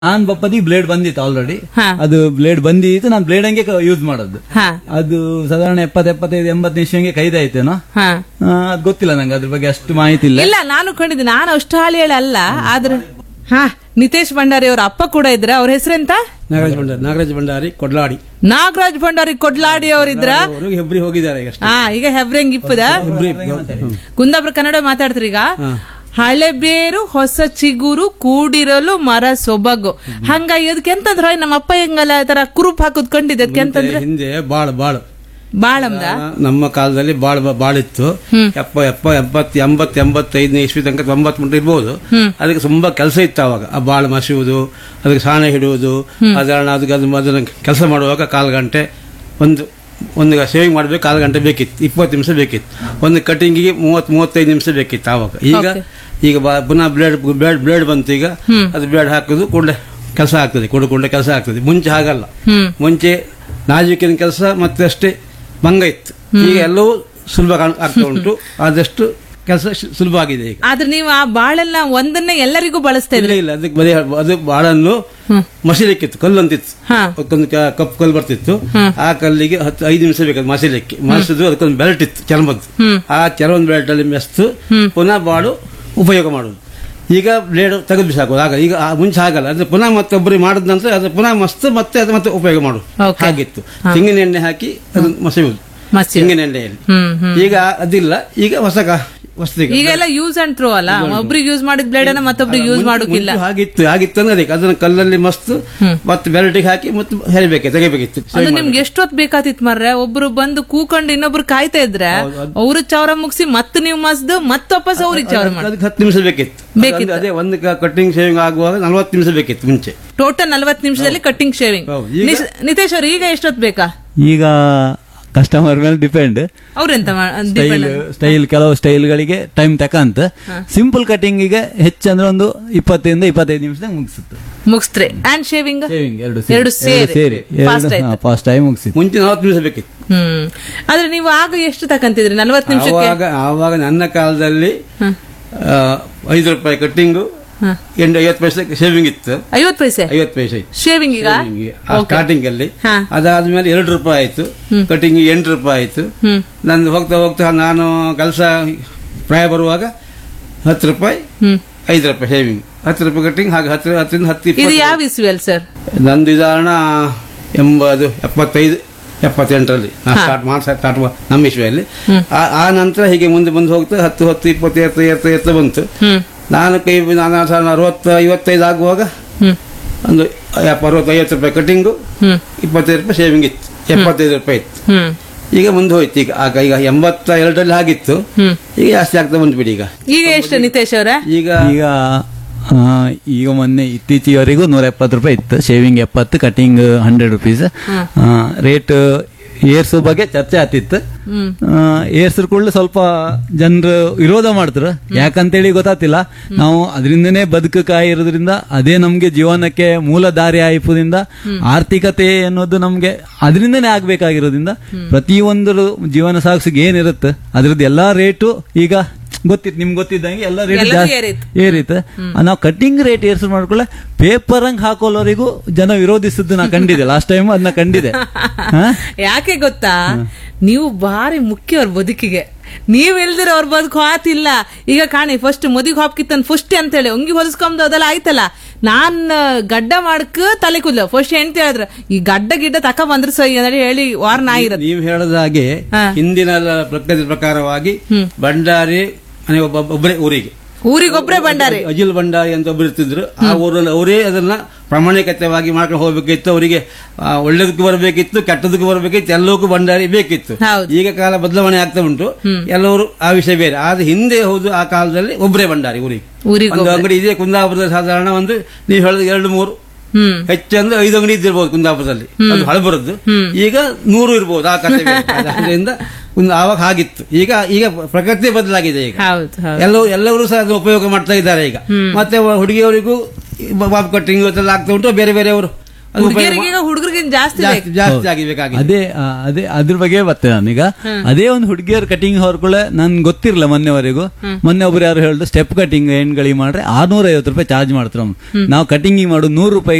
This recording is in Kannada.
ನಾನ್ ಬಪ್ಪದಿ ಬ್ಲೇಡ್ ಬಂದಿತ್ತು ಆಲ್ರೆಡಿ ಹಾ. ಅದು ಬ್ಲೇಡ್ ಬಂದಿತ್ತು ನಾನು ಬ್ಲೇಡ್ ಹಂಗೆ ಯೂಸ್ ಮಾಡೋದು ಹಾ ಅದು ಸಾಧಾರಣ ಎಪ್ಪತ್ ಎಪ್ಪತ್ತೈದು ಎಂಬತ್ತು ನಿಮಿಷಂಗೆ ಕೈದಾಯ್ತೇನೋ ಹಾ ಅದು ಗೊತ್ತಿಲ್ಲ ನಂಗೆ ಅದ್ರ ಬಗ್ಗೆ ಅಷ್ಟು ಮಾಹಿತಿ ಇಲ್ಲ ಇಲ್ಲ ನಾನು ಕಂಡಿದ್ದೆ ನಾನು ಅಷ್ಟು ಹಾಳಿ ಅಲ್ಲ ಆದ್ರೆ ಹಾ ನಿತೇಶ್ ಭಂಡಾರಿ ಅವ್ರ ಅಪ್ಪ ಕೂಡ ಇದ್ರ ಅವ್ರ ಹೆಸರೆಂತ ನಾಗರಾಜ್ ಭಂಡಾರಿ ನಾಗರಾಜ್ ಭಂಡಾರಿ ಕೊಡ್ಲಾಡಿ ನಾಗರಾಜ್ ಭಂಡಾರಿ ಕೊಡ್ಲಾಡಿ ಅವ್ರಿದ್ರ ಅವರು ಹೆಬ್ರಿ ಹೋಗಿದ್ದಾರೆ ಈಗ ಅಷ್ಟೇ. ಹಾ ಈಗ ಹೆಬ್ರಂಗ್ ಇಪ್ಪದ ಹೆಬ್ರಿ ಕುಂದಾಪುರ ಕನ್ನಡ ಮಾತಾಡ್ತೀರಿ ಈಗ ಹಳೆ ಬೇರು ಹೊಸ ಚಿಗುರು ಕೂಡಿರಲು ಮರ ಸೊಬಗು ಹಂಗಾಗಿ ಅದಕ್ಕೆ ಎಂತಂದ್ರ ನಮ್ಮ ಅಪ್ಪ ಹೆಂಗಲ್ಲ ತರ ಕುರುಪ್ ಹಾಕುದ್ ಕಂಡಿದ್ದೆ ಅದಕ್ಕೆ ಎಂತಂದ್ರೆ ಹಿಂದೆ ಬಾಳ ಬಾಳ ಬಾಳಂದ ನಮ್ಮ ಕಾಲದಲ್ಲಿ ಬಾಳ ಬಾಳಿತ್ತು ಎಪ್ಪ ಎಪ್ಪ ಎಂಬತ್ ಎಂಬತ್ ಎಂಬತ್ತೈದನೇ ಇಸ್ವಿ ತನಕ ತೊಂಬತ್ ಮುಂದೆ ಇರ್ಬೋದು ಅದಕ್ಕೆ ತುಂಬಾ ಕೆಲಸ ಇತ್ತು ಅವಾಗ ಆ ಬಾಳ ಮಸುವುದು ಅದಕ್ಕೆ ಸಾಣೆ ಹಿಡುವುದು ಅದನ್ನ ಅದಕ್ಕೆ ಅದು ಅದನ್ನ ಕೆಲಸ ಮಾಡುವಾಗ ಕಾಲು ಗಂಟೆ ಒಂದು ಒಂದು ಶೇವಿಂಗ್ ಮಾಡಬೇಕು ಕಾಲು ಗಂಟೆ ಬೇಕಿತ್ತು ಇಪ್ಪತ್ತು ನಿಮಿಷ ಬೇಕಿತ್ತು ಒಂದು ಕಟಿಂಗಿಗೆ ಮೂವತ್ ಮೂವತ್ತೈದು ನಿಮಿಷ ಬೇಕಿತ್ತು ಆವಾಗ ಈಗ ಈಗ ಬಾ- ಪುನಃ ಬ್ಲೇಡ್ ಬ್ಲೇಡ್ ಬ್ಲೇಡ್ ಬಂತು ಈಗ ಅದು ಬ್ಲೇಡ್ ಹಾಕುದು ಕೂಡಲೇ ಕೆಲಸ ಆಗ್ತದೆ ಕೂಡಲೇ ಕೂಡಲೇ ಕೆಲಸ ಆಗ್ತದೆ ಮುಂಚೆ ಹಾಗಲ್ಲ ಮುಂಚೆ ನಾಜೂಕಿನ ಕೆಲಸ ಮತ್ತೆ ಅಷ್ಟೇ ಭಂಗ ಇತ್ತು ಈಗ ಎಲ್ಲವೂ ಸುಲಭ ಕಾಣ್- ಆಗ್ತಾ ಉಂಟು ಆದಷ್ಟು ಕೆಲಸ ಸುಲಭ ಆಗಿದೆ ಈಗ ಆದ್ರೆ ನೀವು ಆ ಬಾಳೆಲ್ಲ ಒಂದನ್ನೇ ಎಲ್ಲರಿಗೂ ಬಳಸ್ತಾ ಇಲ್ಲ ಇದ್ರಿ ಇಲ್ಲ ಅದಕ್ಕೆ ಬರೀ ಅದು ಬಾಳನ್ನು ಮಸೀಲಿಕ್ಕಿತ್ತು ಕಲ್ಲು ಅಂತಿತ್ತು ಹಾ. ಅದಕ್ಕೊಂದು ಕ- ಕಪ್ಪು ಕಲ್ಲು ಬರ್ತಿತ್ತು ಆ ಕಲ್ಲಿಗೆ ಹತ್ತು ಐದು ನಿಮಿಷ ಬೇಕಾದ ಮಸೀಲಿಕ್ಕೆ ಮಸಿದು ಅದಕ್ಕೊಂದು ಬೆಲ್ಟ್ ಇತ್ತು ಚರ್ಮದ್ದು ಆ ಚರ್ಮದ ಬೆಲ್ಟ್ ಅಲ್ಲಿ ಮೆಸ್ತು ಪುನಃ ಬಾಳು ಉಪಯೋಗ ಮಾಡುದು ಈಗ ಬ್ಲೇಡ್ ತೆಗೆದು ಬಿಸಾಕೋದು ಆಗ ಈಗ ಆ ಮುಂಚೆ ಆಗಲ್ಲ ಅದು ಪುನಃ ಮತ್ತೊಬ್ಬರಿಗೆ ಮಾಡಿದ ನಂತರ ಅದು ಪುನಃ ಮಸ್ತ್ ಮತ್ತೆ ಅದು ಮತ್ತೆ ಉಪಯೋಗ ಮಾಡುದು Okay. ಹಾಗಿತ್ತು ತೆಂಗಿನ ಎಣ್ಣೆ ಹಾಕಿ ಅದನ್ನು ಮಸೆಯುವುದು ಮಸಿ ತೆಂಗಿನ ಎಣ್ಣೆಯಲ್ಲಿ ಹ್ಮ್ ಹ್ಮ್ ಈಗ ಅದಿಲ್ಲ ಈಗ ಹೊಸ ಕ- ಹೊಸದಿಗೆ ಈಗ ಎಲ್ಲ ಯೂಸ್ ಅಂಡ್ ಥ್ರೋ ಅಲ್ಲ ಒಬ್ರಿಗೆ ಯೂಸ್ ಮಾಡಿದ ಬ್ಲೇಡ್ ಅನ್ನ ಮತ್ತೊಬ್ರಿಗೆ ಯೂಸ್ ಮಾಡೋಕಿಲ್ಲ ಮುಂಚೆ ಹಾಗಿತ್ತು ಹಾಗಿತ್ತು ಅಂದ್ರೆ ಅದಕ್ಕೆ ಅದನ್ನ ಕಲ್ಲಲ್ಲಿ ಮಸ್ತ್ ಮತ್ತೆ ಬೆರಟಿಗೆ ಹಾಕಿ ಮತ್ತೆ ಹೆರಿಬೇಕೆ ತೆಗಿಬೇಕಿತ್ತು ಅದು ನಿಮ್ಗೆ ಎಷ್ಟೊತ್ ಬೇಕಾತಿತ್ ಮರ್ರೆ ಒಬ್ರು ಬಂದು ಕೂಕೊಂಡು ಇನ್ನೊಬ್ರು ಕಾಯ್ತಾ ಇದ್ರೆ ಅವ್ರ ಚೌರ ಮುಗಿಸಿ ಮತ್ತೆ ನೀವು ಮಸ್ದು ಮತ್ತೆ ವಾಪಸ್ ಅವ್ರಿಗೆ ಚೌರ ಮಾಡಿ ಅದಕ್ಕೆ ಹತ್ತು ನಿಮಿಷ ಬೇಕಿತ್ತು ಬೇಕಿತ್ತು. ಅದು ಅದೇ ಒಂದು ಕಟ್ಟಿಂಗ್ ಶೇವಿಂಗ್ ಆಗುವಾಗ ನಲ್ವತ್ತು ನಿಮಿಷ ಬೇಕಿತ್ತು ಮುಂಚೆ ಟೋಟಲ್ ನಲ್ವತ್ತು ನಿಮಿಷದಲ್ಲಿ ಕಟ್ಟಿಂಗ್ ಶೇವಿಂಗ್ ಹೌದು. ಈಗ- ನಿತೇಶ್ ಅವ್ರು ಈಗ ಎಷ್ಟೊತ್ ಬೇಕಾ ಈಗ ಕಸ್ಟಮರ್ ಮೇಲೆ ಡಿಪೆಂಡ್ ಅವ್ರೆಂತ ಮಾ- ಸ್ಟೈಲ್ depend- ಸ್ಟೈಲ್ ಕೆಲವು ಸ್ಟೈಲ್ಗಳಿಗೆ ಟೈಮ್ ತಕಂತ ಸಿಂಪಲ್ ಕಟಿಂಗಿಗೆ ಹೆಚ್ಚಂದ್ರೆ ಒಂದು ಇಪ್ಪತ್ತರಿಂದ ಇಪ್ಪತ್ತೈದು ನಿಮಿಷದಾಗ ಮುಗಿಸುತ್ತೆ ಮುಗಿಸ್ತ್ರಿ ಅಂಡ್ ಶೇವಿಂಗ್ ಶೇವಿಂಗ್ ಎರಡು ಎರಡು ಸೇರಿ. ಸೇರಿ Fast ಆಯ್ತು. ಫಾಸ್ಟ್ ಆಗಿ ಮುಗಿಸಿತ್ತು ಮುಂಚೆ ನಲವತ್ತು ನಿಮಿಷ ಬೇಕಿತ್ತು ಹ್ಮ್ ಆದ್ರೆ ನೀವು ಆಗ ಎಷ್ಟು ತಕಂತಿದ್ರಿ ನಲ್ವತ್ತು ನಿಮಿಷಕ್ಕೆ ಆವಾಗ ಆವಾಗ ನನ್ನ ಕಾಲದಲ್ಲಿ ಆ, ಐದು ರೂಪಾಯಿ ಕಟ್ಟಿಂಗು ಎಂಟು ಐವತ್ತು ಪೈಸೆ ಶೇವಿಂಗ್ ಇತ್ತು ಐವತ್ ಪೈಸೆ ಐವತ್ತು ಪೈಸೆ ಇತ್ತು ಶೇವಿಂಗ್ ಈಗ ಸ್ಟಾರ್ಟಿಂಗ್ ಅಲ್ಲಿ ಹಾ. ಅದಾದ್ಮೇಲೆ ಎರಡು ರೂಪಾಯಿ ಆಯ್ತು ಕಟಿಂಗ್ ಎಂಟು ರೂಪಾಯಿ ಆಯ್ತು ಹ್ಮ್ ನಂದು ಹೋಗ್ತಾ ಹೋಗ್ತಾ ನಾನು ಕೆಲಸ ಪ್ರಾಯ ಬರುವಾಗ ಹತ್ತು ರೂಪಾಯಿ ಹ್ಮ್ ಐದು ರೂಪಾಯಿ ಶೇವಿಂಗ್ ಹತ್ತು ರೂಪಾಯಿ ಕಟಿಂಗ್ ಹಾಗೆ ಹತ್ತು ಹತ್ತರಿಂದ ಹತ್ತು ಇದು ಇಪ್ಪತ್ತು ಯಾವ ಇಸ್ವಿ ಅಲ್ ಸರ್ ನಂದು ಉದಾಹರಣ ಎಂಬದು ಎಪ್ಪತ್ತೈದು ಎಪ್ಪತ್ತೆಂಟರಲ್ಲಿ ನಾನು ಸ್ಟಾರ್ಟ್ ಮಾಡಿ ಸ್ಟಾರ್ಟ್ ನಮ್ಮ ಇಶ್ವೆಯಲ್ಲಿ ಆ- ಆ ನಂತರ ಹೀಗೆ ಮುಂದೆ ಮುಂದೆ ಹೋಗ್ತಾ ಹತ್ತು ಹತ್ತು ಇಪ್ಪತ್ತು ಎತ್ತ ಎತ್ತ ಎತ್ತ ಬಂತು ಹ್ಮ್ ನಾನು ಕೈ ನಾನು ಸಾಧಾರಣ ಅರವತ್ತು ಐವತ್ತೈದು ಆಗುವಾಗ ಹ್ಮ್ ಒಂದು ಎಪ್ಪ ಅರವತ್ತು ಐವತ್ತು ರೂಪಾಯಿ ಕಟಿಂಗು ಹ್ಮ್ ಇಪ್ಪತ್ತೈದು ರೂಪಾಯಿ ಶೇವಿಂಗ್ ಇತ್ತು ಎಪ್ಪತ್ತೈದು ರೂಪಾಯಿ ಇತ್ತು ಹ್ಮ್ ಈಗ ಮುಂದೆ ಹೋಯ್ತು ಈಗ ಆಗ ಈಗ ಎಂಬತ್ತ ಎರಡರಲ್ಲಿ ಆಗಿತ್ತು ಹ್ಮ್ ಈಗ ಜಾಸ್ತಿ ಆಗ್ತಾ ಬಂತು ಬಿಡಿ ಈಗ ಈಗ ಎಷ್ಟು ನಿತೇಶ್ ಅವ್ರ ಈಗ ಈಗ ಆ, ಈಗ ಮೊನ್ನೆ ಇತ್ತೀಚೆವರೆಗೂ ನೂರ ಎಪ್ಪತ್ತು ರೂಪಾಯಿ ಇತ್ತು ಶೇವಿಂಗ್ ಎಪ್ಪತ್ತು ಕಟಿಂಗ್ ಹಂಡ್ರೆಡ್ ರುಪೀಸ್ ರೇಟ್ ಏರ್ಸು ಬಗ್ಗೆ ಚರ್ಚೆ ಆತಿತ್ತು ಏರ್ಸ್ರ ಕೂಡಲೇ ಸ್ವಲ್ಪ ಜನರು ವಿರೋಧ ಮಾಡ್ತಾರೆ ಯಾಕಂತೇಳಿ ಗೊತ್ತಾತಿಲ್ಲ ನಾವು ಅದರಿಂದನೇ ಬದುಕಕಾಯಿ ಇರೋದ್ರಿಂದ ಅದೇ ನಮ್ಗೆ ಜೀವನಕ್ಕೆ ಮೂಲ ದಾರಿ ಆಯ್ಪುದಿಂದ ಆರ್ಥಿಕತೆ ಅನ್ನೋದು ನಮ್ಗೆ ಅದರಿಂದನೇ ಆಗ್ಬೇಕಾಗಿರೋದ್ರಿಂದ ಪ್ರತಿಯೊಂದು ಜೀವನ ಸಾಗಿಸಿಗೆ ಏನಿರುತ್ತೆ ಅದ್ರದ್ದು ಎಲ್ಲಾ ರೇಟು ಈಗ ಗೊತ್ತಿತ್ತು ನಿಮ್ಗೆ ಗೊತ್ತಿದ್ದಂಗೆ ಎಲ್ಲ ರೇಟ್ ಎಲ್ಲದೂ ಜಾಸ್ತಿ ಏರಿತ್ತು. ಏರಿತ್ತು ನಾವು ಕಟ್ಟಿಂಗ್ ರೇಟ್ ಏರ್ಸ್ ಮಾಡ್ಕೊಳ್ಳೆ ಪೇಪರ್ ಹಂಗ್ ಹಾಕೋಲ್ಲವರಿಗೂ ಜನ ವಿರೋಧಿಸಿದ್ದು ನಾ ಕಂಡಿದೆ ಲಾಸ್ಟ್ ಟೈಮ್ ಅದನ್ನ ಕಂಡಿದೆ ಹಾ? ಯಾಕೆ ಗೊತ್ತಾ ನೀವು ಬಾರಿ ಮುಖ್ಯ ಅವ್ರ ಬದುಕಿಗೆ ನೀವ್ ಇಲ್ದಿರ ಅವ್ರ ಬದುಕು ಆತಿಲ್ಲ ಈಗ ಕಾಣಿ ಫಸ್ಟ್ ಮದಿಗೆ ಹಾಪ್ಕಿತ್ತನ್ ಫಸ್ಟ್ ಅಂತೇಳಿ ಒಂಗಿ ಹೊಲಿಸ್ಕೊಂಡ್ ಅದೆಲ್ಲ ಆಯ್ತಲ್ಲ ನಾನ್ ಗಡ್ಡ ಮಾಡಕ್ ತಲೆ ಕೂದ್ಲ ಫಸ್ಟ್ ಹೆಂಡ್ತಿ ಹೇಳಿದ್ರ ಈ ಗಡ್ಡ ಗಿಡ್ಡ ತಕ ಬಂದ್ರ ಸೈ ಅಂತ ಹೇಳಿ ವಾರ ನಾಯಿ ಇರತ್ತೆ ನೀವು ಹೇಳದ ಹಾಗೆ ಹಾ. ಹಿಂದಿನ ಪ್ರಕೃತಿ ಪ್ರಕಾರವಾಗಿ ಭಂಡಾರಿ ಮನೆ ಒಬ್ಬ ಒಬ್ಬರೇ ಊರಿಗೆ ಊರಿಗೊಬ್ರೆ ಬಂಡಾರಿ ಅಜಿಲ್ ಭಂಡಾರಿ ಅಂತ ಒಬ್ಬರು ಇರ್ತಿದ್ರು ಆ ಊರಲ್ಲಿ ಅವರೇ ಅದನ್ನ ಪ್ರಾಮಾಣಿಕತೆವಾಗಿ ಮಾಡ್ಕೊಂಡು ಹೋಗ್ಬೇಕಿತ್ತು ಅವರಿಗೆ ಆ, ಒಳ್ಳೇದಕ್ಕೂ ಬರಬೇಕಿತ್ತು ಕೆಟ್ಟದಕ್ಕೂ ಬರಬೇಕಿತ್ತು ಎಲ್ಲಕ್ಕೂ ಭಂಡಾರಿ ಬೇಕಿತ್ತು ಹೌದು. ಈಗ ಕಾಲ ಬದಲಾವಣೆ ಆಗ್ತಾ ಉಂಟು ಎಲ್ಲರೂ ಆ ವಿಷಯ ಬೇರೆ ಆದ್ರೆ ಹಿಂದೆ ಹೌದು ಆ ಕಾಲದಲ್ಲಿ ಒಬ್ಬರೇ ಭಂಡಾರಿ ಊರಿಗೆ ಊರಿಗೆ ಒಂದು ಅಂಗಡಿ ಇದೆ ಕುಂದಾಪುರದಲ್ಲಿ ಸಾಧಾರಣ ಒಂದು ನೀವು ಹೇಳಿದ ಎರಡು ಮೂರು ಹ್ಮ್ ಹೆಚ್ಚಂದ್ರೆ ಐದು ಅಂಗಡಿ ಇದ್ದಿರ್ಬೋದು ಕುಂದಾಪುರದಲ್ಲಿ ಅದು ಹಳಬರದ್ದು ಈಗ ನೂರು ಇರ್ಬೋದು ಆ ಕಥೆ ಬೇರೆ. ಅದರಿಂದ ಒಂದು ಆವಾಗ ಹಾಗಿತ್ತು ಈಗ ಈಗ ಪ್ರಕೃತಿ ಬದಲಾಗಿದೆ ಈಗ ಹೌದು ಹೌದು ಎಲ್ಲರೂ ಎಲ್ಲರೂ ಸಹ ಅದು ಉಪಯೋಗ ಮಾಡ್ತಾ ಇದ್ದಾರೆ ಈಗ ಮತ್ತೆ ಹುಡುಗಿಯವರಿಗೂ ಬಾಬ್ ಕಟ್ಟಿಂಗ್ ಇವತ್ತೆಲ್ಲ ಆಗ್ತಾ ಉಂಟು ಬೇರೆ ಬೇರೆಯವರು ಅದು ಉಪಯೋಗ ಹುಡುಗಿಯರಿಗೆ ಈಗ ಹುಡುಗರಿಗೆ ಜಾಸ್ತಿ ಬೇಕು ಜಾಸ್ತಿ ಜಾಸ್ತಿ ಆಗಿ ಬೇಕಾಗಿದೆ ಅದೇ ಆ, ಅದೇ ಅದ್ರ ಬಗ್ಗೆ ಬರ್ತೇನೆ ನಾನೀಗ ಅದೇ ಒಂದು ಹುಡುಗಿಯರ್ ಕಟಿಂಗ್ ಹೊರ್ಕೊಳ್ಳೆ ನನ್ ಗೊತ್ತಿರಲ್ಲ ಮೊನ್ನೆವರೆಗೂ ಮೊನ್ನೆ ಒಬ್ರು ಯಾರು ಹೇಳಿದ್ರು ಸ್ಟೆಪ್ ಕಟಿಂಗ್ ಹೆಣ್ಗಳಿಗೆ ಮಾಡ್ರೆ ಆರ್ನೂರ ಐವತ್ತು ರೂಪಾಯಿ ಚಾರ್ಜ್ ಮಾಡ್ತಾರೆ ಅವ್ನು. ನಾವು ಕಟಿಂಗ್ ಮಾಡು ನೂರು ರೂಪಾಯಿ